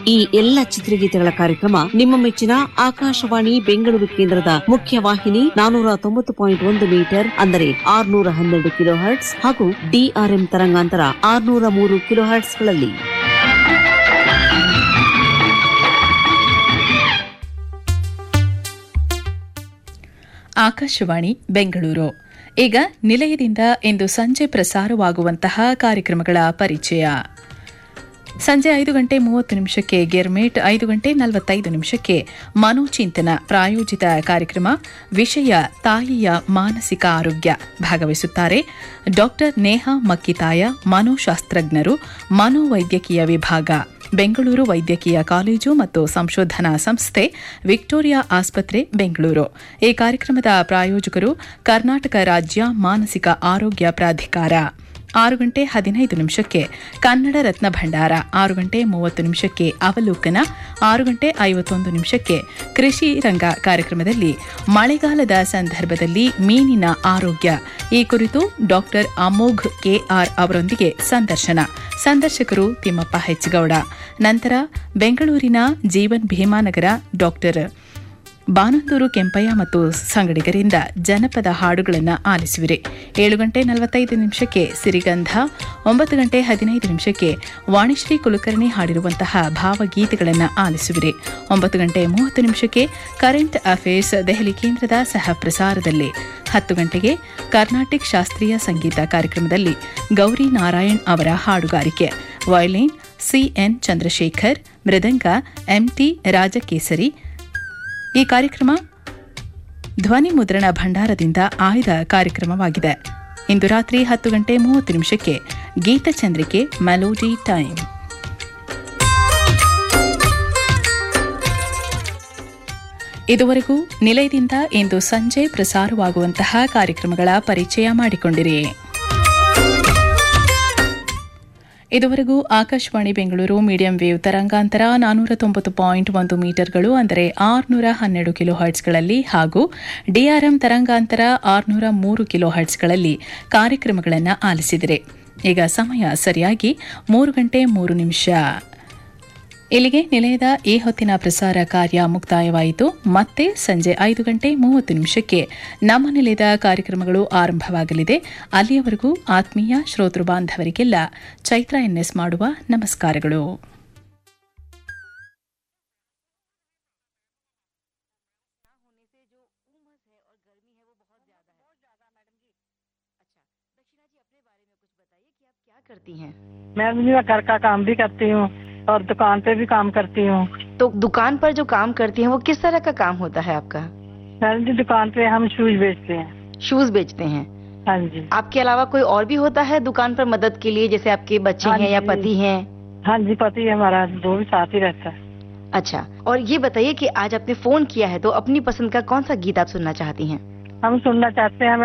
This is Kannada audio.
ಈ ಎಲ್ಲ ಚಿತ್ರಗೀತೆಗಳ ಕಾರ್ಯಕ್ರಮ ನಿಮ್ಮ ಮೆಚ್ಚಿನ ಆಕಾಶವಾಣಿ ಬೆಂಗಳೂರು ಕೇಂದ್ರದ ಮುಖ್ಯ ವಾಹಿನಿ ನಾನೂರ ತೊಂಬತ್ತು ಪಾಯಿಂಟ್ ಒಂದು ಮೀಟರ್ ಅಂದರೆ ಆರ್ನೂರ ಹನ್ನೆರಡು ಕಿಲೋ ಹರ್ಟ್ಸ್ ಹಾಗೂ ಡಿಆರ್ಎಂ ತರಂಗಾಂತರ ಆರ್ನೂರ ಮೂರು ಕಿಲೋ ಹರ್ಟ್ಸ್ಗಳಲ್ಲಿ ಆಕಾಶವಾಣಿ ಬೆಂಗಳೂರು ಈಗ ನಿಲಯದಿಂದ ಇಂದು ಸಂಜೆ ಪ್ರಸಾರವಾಗುವಂತಹ ಕಾರ್ಯಕ್ರಮಗಳ ಪರಿಚಯ ಸಂಜೆ ಐದು ಗಂಟೆ ಮೂವತ್ತು ನಿಮಿಷಕ್ಕೆ ಗೆರ್ಮೇಟ್ ಐದು ಗಂಟೆ ನಲವತ್ತೈದು ನಿಮಿಷಕ್ಕೆ ಮನೋಚಿಂತನ ಪ್ರಾಯೋಜಿತ ಕಾರ್ಯಕ್ರಮ ವಿಷಯ ತಾಯಿಯ ಮಾನಸಿಕ ಆರೋಗ್ಯ ಭಾಗವಹಿಸುತ್ತಾರೆ ಡಾಕ್ಟರ್ ನೇಹಾ ಮಕ್ಕಿತಾಯ ಮನೋಶಾಸ್ತ್ರಜ್ಞರು ಮನೋವೈದ್ಯಕೀಯ ವಿಭಾಗ ಬೆಂಗಳೂರು ವೈದ್ಯಕೀಯ ಕಾಲೇಜು ಮತ್ತು ಸಂಶೋಧನಾ ಸಂಸ್ಥೆ ವಿಕ್ಟೋರಿಯಾ ಆಸ್ಪತ್ರೆ ಬೆಂಗಳೂರು ಈ ಕಾರ್ಯಕ್ರಮದ ಪ್ರಾಯೋಜಕರು ಕರ್ನಾಟಕ ರಾಜ್ಯ ಮಾನಸಿಕ ಆರೋಗ್ಯ ಪ್ರಾಧಿಕಾರ ಆರು ಗಂಟೆ ಹದಿನೈದು ನಿಮಿಷಕ್ಕೆ ಕನ್ನಡ ರತ್ನ ಭಂಡಾರ ಆರು ಗಂಟೆ ಮೂವತ್ತು ನಿಮಿಷಕ್ಕೆ ಅವಲೋಕನ ಆರು ಗಂಟೆ ಐವತ್ತೊಂದು ನಿಮಿಷಕ್ಕೆ ಕೃಷಿ ರಂಗ ಕಾರ್ಯಕ್ರಮದಲ್ಲಿ ಮಳೆಗಾಲದ ಸಂದರ್ಭದಲ್ಲಿ ಮೀನಿನ ಆರೋಗ್ಯ ಈ ಕುರಿತು ಡಾಕ್ಟರ್ ಅಮೋಘ್ ಕೆಆರ್ ಅವರೊಂದಿಗೆ ಸಂದರ್ಶನ ಸಂದರ್ಶಕರು ತಿಮ್ಮಪ್ಪ ಹೆಚ್ಗೌಡ ನಂತರ ಬೆಂಗಳೂರಿನ ಜೀವನ್ ಭೀಮಾನಗರ ಡಾಕ್ಟರ್ ಬಾನಂದೂರು ಕೆಂಪಯ್ಯ ಮತ್ತು ಸಂಗಡಿಗರಿಂದ ಜನಪದ ಹಾಡುಗಳನ್ನು ಆಲಿಸುವಿರಿ ಏಳು ಗಂಟೆ ನಲವತ್ತೈದು ನಿಮಿಷಕ್ಕೆ ಸಿರಿಗಂಧ ಒಂಬತ್ತು ಗಂಟೆ ಹದಿನೈದು ನಿಮಿಷಕ್ಕೆ ವಾಣಿಶ್ರೀ ಕುಲಕರ್ಣಿ ಹಾಡಿರುವಂತಹ ಭಾವಗೀತೆಗಳನ್ನು ಆಲಿಸುವಿರಿ ಒಂಬತ್ತು ಗಂಟೆ ಮೂವತ್ತು ನಿಮಿಷಕ್ಕೆ ಕರೆಂಟ್ ಅಫೇರ್ಸ್ ದೆಹಲಿ ಕೇಂದ್ರದ ಸಹ ಪ್ರಸಾರದಲ್ಲಿ ಹತ್ತು ಗಂಟೆಗೆ ಕರ್ನಾಟಿಕ್ ಶಾಸ್ತ್ರೀಯ ಸಂಗೀತ ಕಾರ್ಯಕ್ರಮದಲ್ಲಿ ಗೌರಿ ನಾರಾಯಣ್ ಅವರ ಹಾಡುಗಾರಿಕೆ ವಯಲಿನ್ ಸಿಎನ್ ಚಂದ್ರಶೇಖರ್ ಮೃದಂಗ ಎಂಟಿ ರಾಜಕೇಸರಿ ಈ ಕಾರ್ಯಕ್ರಮ ಧ್ವನಿ ಮುದ್ರಣ ಭಂಡಾರದಿಂದ ಆಯ್ದ ಕಾರ್ಯಕ್ರಮವಾಗಿದೆ ಇಂದು ರಾತ್ರಿ ಹತ್ತು ಗಂಟೆ ಮೂವತ್ತು ನಿಮಿಷಕ್ಕೆ ಗೀತಚಂದ್ರಿಕೆ ಮೆಲೋಡಿ ಟೈಮ್ ಇದುವರೆಗೂ ನಿಲಯದಿಂದ ಇಂದು ಸಂಜೆ ಪ್ರಸಾರವಾಗುವಂತಹ ಕಾರ್ಯಕ್ರಮಗಳ ಪರಿಚಯ ಮಾಡಿಕೊಂಡಿರಿ ಇದುವರೆಗೂ ಆಕಾಶವಾಣಿ ಬೆಂಗಳೂರು ಮೀಡಿಯಂ ವೇವ್ ತರಂಗಾಂತರ ನಾನೂರ ತೊಂಬತ್ತು ಪಾಯಿಂಟ್ ಒಂದು ಮೀಟರ್ಗಳು ಅಂದರೆ ಆರುನೂರ ಹನ್ನೆರಡು ಕಿಲೋ ಹರ್ಟ್ಸ್ಗಳಲ್ಲಿ ಹಾಗೂ ಡಿಆರ್ಎಂ ತರಂಗಾಂತರ ಆರುನೂರ ಮೂರು ಕಿಲೋ ಹರ್ಟ್ಸ್ಗಳಲ್ಲಿ ಕಾರ್ಯಕ್ರಮಗಳನ್ನು ಆಲಿಸಿದರೆ ಈಗ ಸಮಯ ಸರಿಯಾಗಿ ಮೂರು ಗಂಟೆ ಮೂರು ನಿಮಿಷ ಇಲ್ಲಿಗೆ ನಿಲಯದ ಈ ಹೊತ್ತಿನ ಪ್ರಸಾರ ಕಾರ್ಯ ಮುಕ್ತಾಯವಾಯಿತು ಮತ್ತೆ ಸಂಜೆ ಐದು ಗಂಟೆ ಮೂವತ್ತು ನಿಮಿಷಕ್ಕೆ ನಮ್ಮ ನಿಲಯದ ಕಾರ್ಯಕ್ರಮಗಳು ಆರಂಭವಾಗಲಿದೆ ಅಲ್ಲಿಯವರೆಗೂ ಆತ್ಮೀಯ ಶ್ರೋತೃ ಬಾಂಧವರಿಗೆಲ್ಲ ಚೈತ್ರ ಎನ್ಎಸ್ ಮಾಡುವ ನಮಸ್ಕಾರಗಳು क्या करती हैं मैं भी घर का काम भी करती हूँ और दुकान पे भी काम करती हूँ तो दुकान पर जो काम करती हैं वो किस तरह का काम होता है आपका मैडम जी दुकान पे हम शूज बेचते हैं शूज बेचते हैं हाँ जी आपके अलावा कोई और भी होता है दुकान पर मदद के लिए जैसे आपके बच्चे हाँ हैं या जी। पति हैं हाँ जी पति है हमारा वो भी साथ ही रहता है अच्छा और ये बताइए कि आज आपने फोन किया है तो अपनी पसंद का कौन सा गीत आप सुनना चाहती हैं हम सुनना चाहते हैं